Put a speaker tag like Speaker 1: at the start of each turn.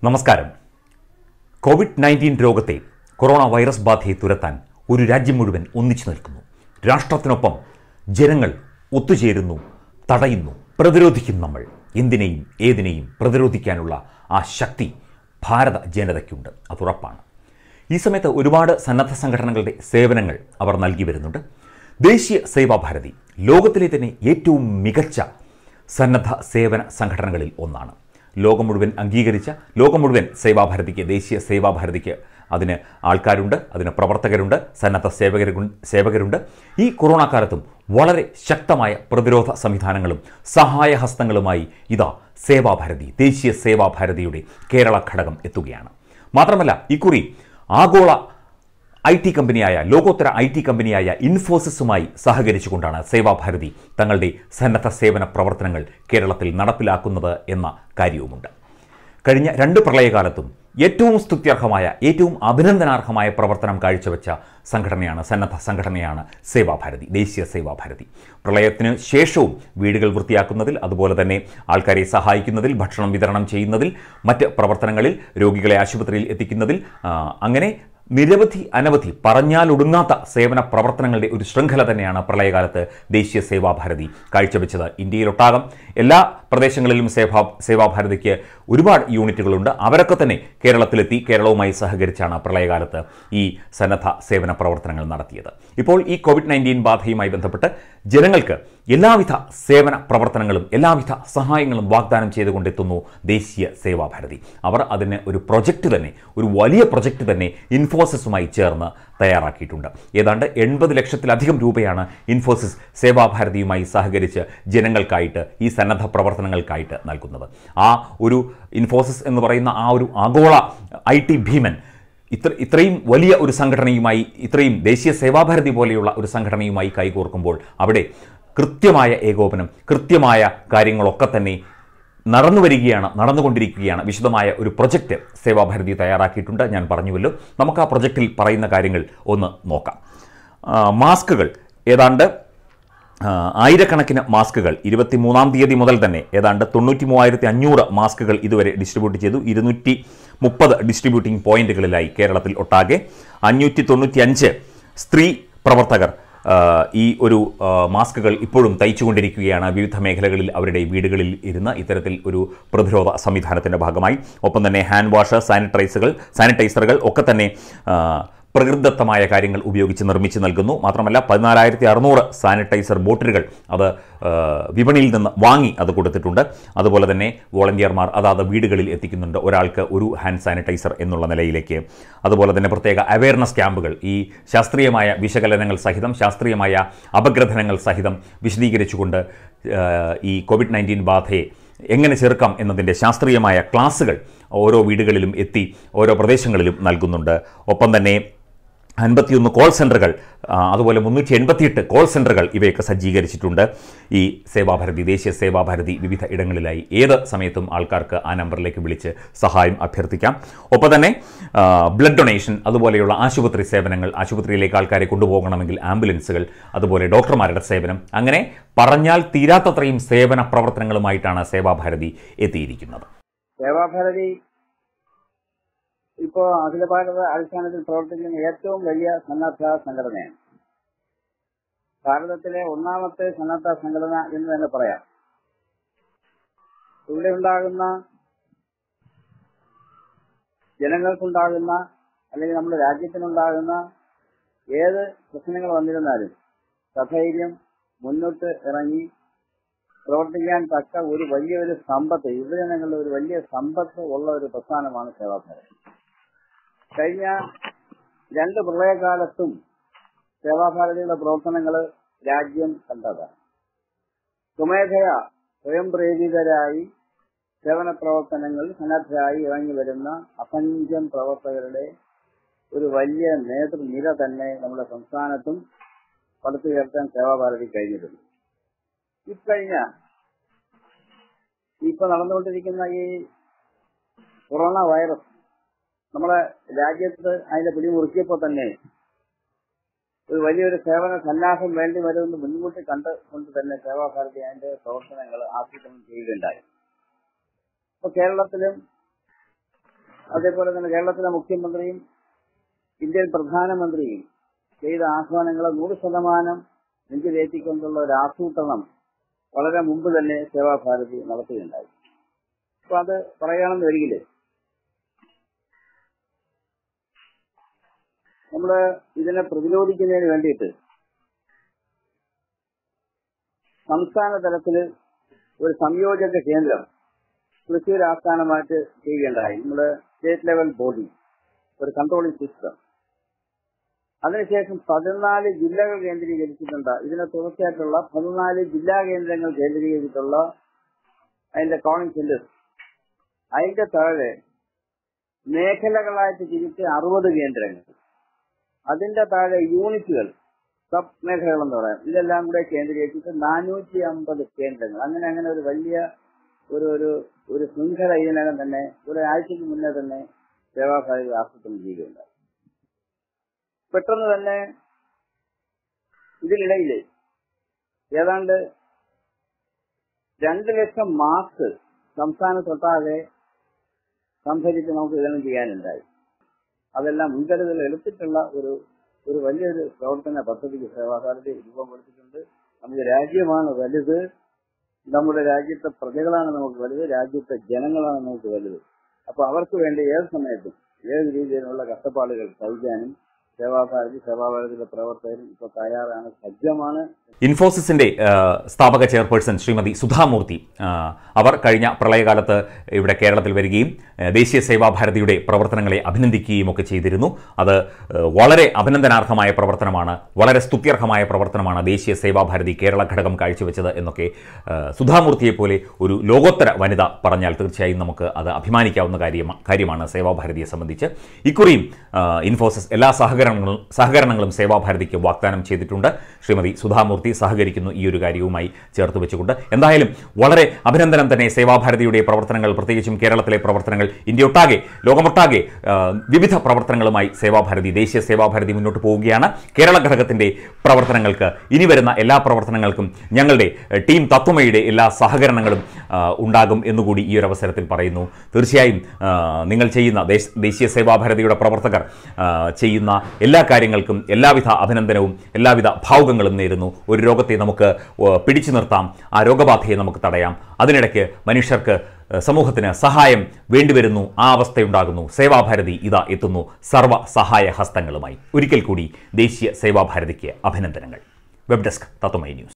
Speaker 1: നമസ്കാരം Covid nineteen രോഗത്തെ corona virus ബാധയെ തുരത്താൻ ഒരു രാജ്യം മുഴുവൻ ഒന്നിച്ചു നിൽക്കുന്നു രാഷ്ട്രത്തിനൊപ്പം ജനങ്ങൾ ഒത്തുചേരുന്നു തടയുന്നു പ്രതിരോധിക്കും നമ്മൾ എന്തിനേയും ഏതിനേയും പ്രതിരോധിക്കാനുള്ള ആ ശക്തി ഭാരത ജനതയ്ക്കുണ്ട് അതുറപ്പാണ് ഈ സമയത്ത് ഒരുപാട് സന്നദ്ധ സംഘടനകളുടെ സേവനങ്ങൾ അവർ നൽകി വരുന്നുണ്ട് ദേശീയ സേവാഭാരതി ലോകത്തിലെ തന്നെ ഏറ്റവും മികച്ച സന്നദ്ധ സേവന സംഘടനകളിൽ ഒന്നാണ് ലോകം മുഴുവൻ അംഗീകരിച്ച ലോകം മുഴുവൻ സേവാഭാരതിക്ക് ദേശീയ സേവാഭാരതിക്ക് അതിന് ആൾക്കാരുണ്ട് അതിന് പ്രവർത്തകരുണ്ട് സന്നദ്ധ സേവകരു സേവകരുണ്ട് ഈ കൊറോണ കാലത്തും വളരെ ശക്തമായ പ്രതിരോധ സംവിധാനങ്ങളും സഹായഹസ്തങ്ങളുമായി ഇതാ സേവാഭാരതി ദേശീയ സേവാഭാരതിയുടെ കേരള ഘടകം എത്തുകയാണ് മാത്രമല്ല ഇക്കുറി ആഗോള ഐ ടി കമ്പനിയായ ലോകോത്തര ഐ ടി കമ്പനിയായ ഇൻഫോസിസുമായി സഹകരിച്ചുകൊണ്ടാണ് സേവാഭാരതി തങ്ങളുടെ സന്നദ്ധ സേവന പ്രവർത്തനങ്ങൾ കേരളത്തിൽ നടപ്പിലാക്കുന്നത് എന്ന കാര്യവുമുണ്ട് കഴിഞ്ഞ രണ്ട് പ്രളയകാലത്തും ഏറ്റവും സ്തുത്യർഹമായ ഏറ്റവും അഭിനന്ദനാർഹമായ പ്രവർത്തനം കാഴ്ചവെച്ച സംഘടനയാണ് സന്നദ്ധ സംഘടനയാണ് സേവാഭാരതി ദേശീയ സേവാഭാരതി പ്രളയത്തിന് ശേഷവും വീടുകൾ വൃത്തിയാക്കുന്നതിൽ അതുപോലെ തന്നെ ആൾക്കാരെ സഹായിക്കുന്നതിൽ ഭക്ഷണം വിതരണം ചെയ്യുന്നതിൽ മറ്റ് പ്രവർത്തനങ്ങളിൽ രോഗികളെ ആശുപത്രിയിൽ എത്തിക്കുന്നതിൽ ആ, അങ്ങനെ നിരവധി അനവധി പറഞ്ഞാലൊടുങ്ങാത്ത സേവന പ്രവർത്തനങ്ങളുടെ ഒരു ശൃംഖല തന്നെയാണ് പ്രളയകാലത്ത് ദേശീയ സേവാഭാരതി കാഴ്ചവെച്ചത് ഇന്ത്യയിലൊട്ടാകം എല്ലാ പ്രദേശങ്ങളിലും സേവാ സേവാഭാരതിക്ക് ഒരുപാട് യൂണിറ്റുകളുണ്ട് അവരൊക്കെ തന്നെ കേരളത്തിലെത്തി കേരളവുമായി സഹകരിച്ചാണ് പ്രളയകാലത്ത് ഈ സന്നദ്ധ സേവന പ്രവർത്തനങ്ങൾ നടത്തിയത് ഇപ്പോൾ ഈ കോവിഡ് നയൻറ്റീൻ ബാധയുമായി ബന്ധപ്പെട്ട് ജനങ്ങൾക്ക് എല്ലാവിധ സേവന പ്രവർത്തനങ്ങളും എല്ലാവിധ സഹായങ്ങളും വാഗ്ദാനം ചെയ്തുകൊണ്ടെത്തുന്നു ദേശീയ സേവാഭാരതി അവർ അതിന് ഒരു പ്രൊജക്റ്റ് തന്നെ ഒരു വലിയ പ്രൊജക്റ്റ് തന്നെ ഇൻഫോസിസുമായി ചേർന്ന് തയ്യാറാക്കിയിട്ടുണ്ട് ഏതാണ്ട് എൺപത് ലക്ഷത്തിലധികം രൂപയാണ് ഇൻഫോസിസ് സേവാഭാരതിയുമായി സഹകരിച്ച് ജനങ്ങൾക്കായിട്ട് ഈ സന്നദ്ധ പ്രവർത്തനങ്ങൾക്കായിട്ട് നൽകുന്നത് ആ ഒരു ഇൻഫോസിസ് എന്ന് പറയുന്ന ആ ഒരു ആഗോള ഐ ടി ഭീമൻ ഇത്ര ഇത്രയും വലിയ ഒരു സംഘടനയുമായി ഇത്രയും ദേശീയ സേവാഭാരതി പോലെയുള്ള ഒരു സംഘടനയുമായി കൈകോർക്കുമ്പോൾ അവിടെ കൃത്യമായ ഏകോപനം കൃത്യമായ കാര്യങ്ങളൊക്കെ തന്നെ നടന്നു വരികയാണ് നടന്നുകൊണ്ടിരിക്കുകയാണ് വിശദമായ ഒരു പ്രൊജക്റ്റ് സേവാഭാരതി തയ്യാറാക്കിയിട്ടുണ്ട് ഞാൻ പറഞ്ഞുവല്ലോ നമുക്ക് ആ പ്രൊജക്റ്റിൽ പറയുന്ന കാര്യങ്ങൾ ഒന്ന് നോക്കാം ആ, മാസ്കുകൾ ഏതാണ്ട് ആ, ആയിരക്കണക്കിന് മാസ്കുകൾ ഇരുപത്തി മൂന്നാം തീയതി മുതൽ തന്നെ ഏതാണ്ട് തൊണ്ണൂറ്റി മൂവായിരത്തി അഞ്ഞൂറ് മാസ്കുകൾ ഇതുവരെ ഡിസ്ട്രിബ്യൂട്ട് ചെയ്തു ഇരുന്നൂറ്റി മുപ്പത് ഡിസ്ട്രിബ്യൂട്ടിംഗ് പോയിന്റുകളിലായി കേരളത്തിൽ ഒട്ടാകെ അഞ്ഞൂറ്റി തൊണ്ണൂറ്റി അഞ്ച് സ്ത്രീ പ്രവർത്തകർ ആ, ഈ ഒരു ആ, മാസ്കുകൾ ഇപ്പോഴും തയ്ച്ചുകൊണ്ടിരിക്കുകയാണ് വിവിധ മേഖലകളിൽ അവരുടെ വീടുകളിൽ ഇരുന്ന് ഇത്തരത്തിൽ ഒരു പ്രതിരോധ സംവിധാനത്തിൻ്റെ ഭാഗമായി ഒപ്പം തന്നെ ഹാൻഡ് വാഷ് സാനിറ്റൈസുകൾ സാനിറ്റൈസറുകൾ ഒക്കെ തന്നെ ആ, പ്രകൃതിദത്തമായ കാര്യങ്ങൾ ഉപയോഗിച്ച് നിർമ്മിച്ച് നൽകുന്നു മാത്രമല്ല പതിനാലായിരത്തി അറുന്നൂറ് സാനിറ്റൈസർ ബോട്ടിലുകൾ അത് ആ, വിപണിയിൽ നിന്ന് വാങ്ങി അത് കൊടുത്തിട്ടുണ്ട് അതുപോലെ തന്നെ വോളണ്ടിയർമാർ അതാത് വീടുകളിൽ എത്തിക്കുന്നുണ്ട് ഒരാൾക്ക് ഒരു ഹാൻഡ് സാനിറ്റൈസർ എന്നുള്ള നിലയിലേക്ക് അതുപോലെ തന്നെ പ്രത്യേക അവയർനെസ് ക്യാമ്പുകൾ ഈ ശാസ്ത്രീയമായ വിശകലനങ്ങൾ സഹിതം ശാസ്ത്രീയമായ അപഗ്രഥനങ്ങൾ സഹിതം വിശദീകരിച്ചുകൊണ്ട് ആ, ഈ കോവിഡ് നയൻറ്റീൻ ബാധയെ എങ്ങനെ ചെറുക്കാം എന്നതിൻ്റെ ശാസ്ത്രീയമായ ക്ലാസ്സുകൾ ഓരോ വീടുകളിലും എത്തി ഓരോ പ്രദേശങ്ങളിലും നൽകുന്നുണ്ട് ഒപ്പം തന്നെ അൻപത്തിയൊന്ന് കോൾ സെൻറ്ററുകൾ ആ, അതുപോലെ മുന്നൂറ്റി എൺപത്തിയെട്ട് കോൾ സെൻറ്ററുകൾ ഇവയൊക്കെ സജ്ജീകരിച്ചിട്ടുണ്ട് ഈ സേവാഭാരതി ദേശീയ സേവാഭാരതി വിവിധ ഇടങ്ങളിലായി ഏത് സമയത്തും ആൾക്കാർക്ക് ആ നമ്പറിലേക്ക് വിളിച്ച് സഹായം അഭ്യർത്ഥിക്കാം ഒപ്പം തന്നെ ആ, ബ്ലഡ് ഡൊണേഷൻ അതുപോലെയുള്ള ആശുപത്രി സേവനങ്ങൾ ആശുപത്രിയിലേക്ക് ആൾക്കാരെ കൊണ്ടുപോകണമെങ്കിൽ ആംബുലൻസുകൾ അതുപോലെ ഡോക്ടർമാരുടെ സേവനം അങ്ങനെ പറഞ്ഞാൽ തീരാത്തത്രയും സേവന പ്രവർത്തനങ്ങളുമായിട്ടാണ് സേവാഭാരതി എത്തിയിരിക്കുന്നത്
Speaker 2: സേവാഭാരതി ഇപ്പോ അഖില ഭാരത അടിസ്ഥാനത്തിൽ പ്രവർത്തിക്കുന്ന ഏറ്റവും വലിയ സന്നദ്ധ സംഘടനയാണ് ഭാരതത്തിലെ ഒന്നാമത്തെ സന്നദ്ധ സംഘടന എന്ന് തന്നെ പറയാം ഇവിടെ ഉണ്ടാകുന്ന ജനങ്ങൾക്കുണ്ടാകുന്ന അല്ലെങ്കിൽ നമ്മുടെ രാജ്യത്തിനുണ്ടാകുന്ന ഏത് പ്രശ്നങ്ങൾ വന്നിരുന്നാലും സധൈര്യം മുന്നോട്ട് ഇറങ്ങി പ്രവർത്തിക്കാൻ തക്ക ഒരു വലിയ ഒരു സമ്പത്ത് യുവജനങ്ങളുടെ ഒരു വലിയ സമ്പത്ത് ഉള്ള ഒരു പ്രസ്ഥാനമാണ് സേവാഭാരതി കഴിഞ്ഞ രണ്ട് പ്രളയകാലത്തും സേവാഭാരതിയുടെ പ്രവർത്തനങ്ങൾ രാജ്യം കണ്ടതാണ് സ്വമേധയ സ്വയം പ്രേരിതരായി സേവന പ്രവർത്തനങ്ങൾ സന്നദ്ധരായി ഇറങ്ങി വരുന്ന അസംഖ്യം പ്രവർത്തകരുടെ ഒരു വലിയ നേതൃനിര തന്നെ നമ്മുടെ സംസ്ഥാനത്തും പടുത്തുയർത്താൻ സേവാഭാരതി കഴിഞ്ഞിട്ടുണ്ട് ഇക്കഴിഞ്ഞ ഇപ്പൊ നടന്നുകൊണ്ടിരിക്കുന്ന ഈ കൊറോണ വൈറസ് നമ്മുടെ രാജ്യത്ത് അതിന്റെ പിടിമുറുക്കിയപ്പോ തന്നെ ഒരു വലിയൊരു സേവന സന്നാഹം വേണ്ടി വരുമെന്ന് മുൻകൂട്ടി കണ്ടുകൊണ്ട് തന്നെ സേവാഭാരതി അതിന്റെ പ്രവർത്തനങ്ങൾ ആസൂത്രണം ചെയ്യുകയുണ്ടായി ഇപ്പൊ കേരളത്തിലും അതേപോലെ തന്നെ കേരളത്തിലെ മുഖ്യമന്ത്രിയും ഇന്ത്യൻ പ്രധാനമന്ത്രിയും ചെയ്ത ആഹ്വാനങ്ങളെ നൂറ് ശതമാനം നെഞ്ചിലേറ്റിക്കൊണ്ടുള്ള ഒരു ആസൂത്രണം വളരെ മുമ്പ് തന്നെ സേവാഭാരതി നടത്തുകയുണ്ടായി അപ്പൊ അത് പറയുകയാണെന്ന് വരികില് നമ്മള് ഇതിനെ പ്രതിരോധിക്കുന്നതിന് വേണ്ടിയിട്ട് സംസ്ഥാന തലത്തിൽ ഒരു സംയോജക കേന്ദ്രം തൃശ്ശൂർ ആസ്ഥാനമായിട്ട് ചെയ്യുകയുണ്ടായി നമ്മുടെ സ്റ്റേറ്റ് ലെവൽ ബോഡി ഒരു കൺട്രോളിംഗ് സിസ്റ്റം അതിനുശേഷം പതിനാല് ജില്ലകൾ കേന്ദ്രീകരിച്ചിട്ടുണ്ട് ഇതിനെ തുടർച്ചയായിട്ടുള്ള പതിനാല് ജില്ലാ കേന്ദ്രങ്ങൾ കേന്ദ്രീകരിച്ചിട്ടുള്ള അതിന്റെ കോണിംഗ് സെന്റേഴ്സ് അതിന്റെ താഴെ മേഖലകളായിട്ട് തിരിച്ച് അറുപത് കേന്ദ്രങ്ങൾ അതിന്റെ താഴെ യൂണിറ്റുകൾ സബ് മേഖലകൾ എന്ന് പറയാം ഇതെല്ലാം കൂടെ കേന്ദ്രീകരിച്ചിട്ട് നാനൂറ്റി അമ്പത് കേന്ദ്രങ്ങൾ അങ്ങനെ അങ്ങനെ ഒരു വലിയ ഒരു ഒരു ഒരു ശൃംഖല ഇതിനകം തന്നെ ഒരു ആഴ്ചക്ക് മുന്നേ തന്നെ സേവാഭാരതി ആസൂത്രണം ചെയ്യുകയുണ്ടായി പെട്ടെന്ന് തന്നെ ഇതിനിടയിൽ ഏതാണ്ട് രണ്ട് ലക്ഷം മാസ്ക് സംസ്ഥാനത്തൊട്ടാകെ സംഭരിച്ച് നമുക്ക് വിതരണം ചെയ്യാനുണ്ടായി അതെല്ലാം മുൻകരുതൽ എടുത്തിട്ടുള്ള ഒരു ഒരു വലിയൊരു പ്രവർത്തന പദ്ധതിക്ക് സേവാഭാരതി രൂപം കൊടുത്തിട്ടുണ്ട് നമുക്ക് രാജ്യമാണ് വലുത് നമ്മുടെ രാജ്യത്തെ പ്രജകളാണ് നമുക്ക് വലുത് രാജ്യത്തെ ജനങ്ങളാണ് നമുക്ക് വലുത് അപ്പൊ അവർക്ക് വേണ്ടി ഏത് സമയത്തും ഏത് രീതിയിലുള്ള കഷ്ടപ്പാടുകൾ സഹിക്കാനും സേവാഭാരതി സേവാഭാരതിയുടെ പ്രവർത്തകരും ഇപ്പൊ തയ്യാറാണ് സജ്ജമാണ്
Speaker 1: ഇൻഫോസിസിന്റെ ആ, സ്ഥാപക ചെയർപേഴ്സൺ ശ്രീമതി സുധാമൂർത്തി ആ, അവർ കഴിഞ്ഞ പ്രളയകാലത്ത് ഇവിടെ കേരളത്തിൽ വരികയും ആ, ദേശീയ സേവാഭാരതിയുടെ പ്രവർത്തനങ്ങളെ അഭിനന്ദിക്കുകയും ഒക്കെ ചെയ്തിരുന്നു അത് ആ, വളരെ അഭിനന്ദനാർഹമായ പ്രവർത്തനമാണ് വളരെ സ്തുത്യർഹമായ പ്രവർത്തനമാണ് ദേശീയ സേവാഭാരതി കേരള ഘടകം കാഴ്ചവെച്ചത് എന്നൊക്കെ ആ, സുധാമൂർത്തിയെ പോലെ ഒരു ലോകോത്തര വനിത പറഞ്ഞാൽ തീർച്ചയായും നമുക്ക് അത് അഭിമാനിക്കാവുന്ന കാര്യമ- കാര്യമാണ് സേവാഭാരതിയെ സംബന്ധിച്ച് ഇക്കുറിയും ആ, ഇൻഫോസിസ് എല്ലാ സഹകരണങ്ങളും സഹകരണങ്ങളും സേവാഭാരതിക്ക് വാഗ്ദാനം ചെയ്തിട്ടുണ്ട് ശ്രീമതി സുധാമൂർത്തി സഹകരിക്കുന്നു ഈ ഒരു കാര്യവുമായി ചേർത്ത് വെച്ചുകൊണ്ട് എന്തായാലും വളരെ അഭിനന്ദനം തന്നെ സേവാഭാരതിയുടെ പ്രവർത്തനങ്ങൾ പ്രത്യേകിച്ചും കേരളത്തിലെ പ്രവർത്തനങ്ങൾ ഇന്ത്യയൊട്ടാകെ ലോകമൊട്ടാകെ ആ, വിവിധ പ്രവർത്തനങ്ങളുമായി സേവാഭാരതി ദേശീയ സേവാഭാരതി മുന്നോട്ട് പോവുകയാണ് കേരള ഘടകത്തിന്റെ പ്രവർത്തനങ്ങൾക്ക് ഇനി വരുന്ന എല്ലാ പ്രവർത്തനങ്ങൾക്കും ഞങ്ങളുടെ ഏഹ്, ടീം തത്വമയുടെ എല്ലാ സഹകരണങ്ങളും ആ, ഉണ്ടാകും എന്നുകൂടി ഈ ഒരു അവസരത്തിൽ പറയുന്നു തീർച്ചയായും ആ, നിങ്ങൾ ചെയ്യുന്ന ദേശ- ദേശീയ സേവാഭാരതിയുടെ പ്രവർത്തകർ ആ, ചെയ്യുന്ന എല്ലാ കാര്യങ്ങൾക്കും എല്ലാവിധ അഭിനന്ദനവും എല്ലാവിധ ഭാവുകങ്ങളും നേരുന്നു ഒരു രോഗത്തെ നമുക്ക് ഓ, പിടിച്ചു നിർത്താം ആ രോഗബാധയെ നമുക്ക് തടയാം അതിനിടയ്ക്ക് മനുഷ്യർക്ക് ഏഹ്, സമൂഹത്തിന് സഹായം വേണ്ടിവരുന്നു ആ അവസ്ഥയുണ്ടാകുന്നു സേവാഭാരതി ഇതാ എത്തുന്നു സർവ്വ സഹായ ഹസ്തങ്ങളുമായി ഒരിക്കൽ കൂടി ദേശീയ സേവാഭാരതിക്ക് അഭിനന്ദനങ്ങൾ വെബ് ഡെസ്ക് തത്വമൈ ന്യൂസ്